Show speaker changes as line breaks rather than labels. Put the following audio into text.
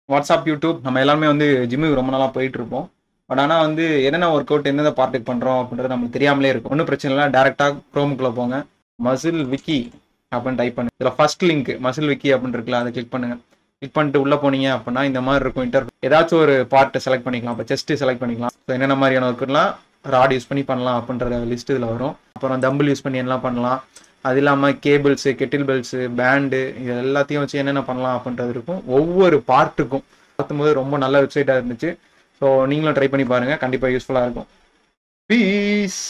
WhatsApp YouTube நம்ம எல்லாருமே வந்து ஜிம்முக்கு ரொம்ப நாளாக போயிட்டு இருப்போம் பட் ஆனால் வந்து என்னென்ன ஒர்க் அவுட் எந்தெந்த பார்ட்டுக்கு பண்ணுறோம் அப்படின்றது நமக்கு தெரியாமலே இருக்கும் ஒன்றும் பிரச்சனை இல்லை டேரெக்டாக க்ரோமுக்குள்ளே போங்க மசில் விக்கி அப்படின்னு டைப் பண்ணுங்க இதில் ஃபர்ஸ்ட் லிங்க் மசில் விக்கி அப்படின்னு இருக்குல்ல அதை கிளிக் பண்ணுங்க கிளிக் பண்ணிட்டு உள்ளே போனீங்க அப்படின்னா இந்த மாதிரி இருக்கும் இன்டர் ஏதாச்சும் ஒரு பார்ட்டை செலக்ட் பண்ணிக்கலாம் இப்போ செஸ்ட்டு செலக்ட் பண்ணிக்கலாம் ஸோ என்னென்ன மாதிரியான ஒர்க்குலாம் ராட் யூஸ் பண்ணி பண்ணலாம் அப்படின்ற லிஸ்ட் இதில் வரும் அப்புறம் தம்பிள் யூஸ் பண்ணி என்னலாம் பண்ணலாம் அது இல்லாமல் கேபிள்ஸு கெட்டில் பெல்ஸு பேண்டு இது எல்லாத்தையும் வச்சு என்னென்ன பண்ணலாம் அப்படின்றது இருக்கும் ஒவ்வொரு பார்ட்டுக்கும் பார்க்கும்போது ரொம்ப நல்ல வெப்சைட்டாக இருந்துச்சு ஸோ நீங்களும் ட்ரை பண்ணி பாருங்கள் கண்டிப்பாக யூஸ்ஃபுல்லாக இருக்கும் பீஸ்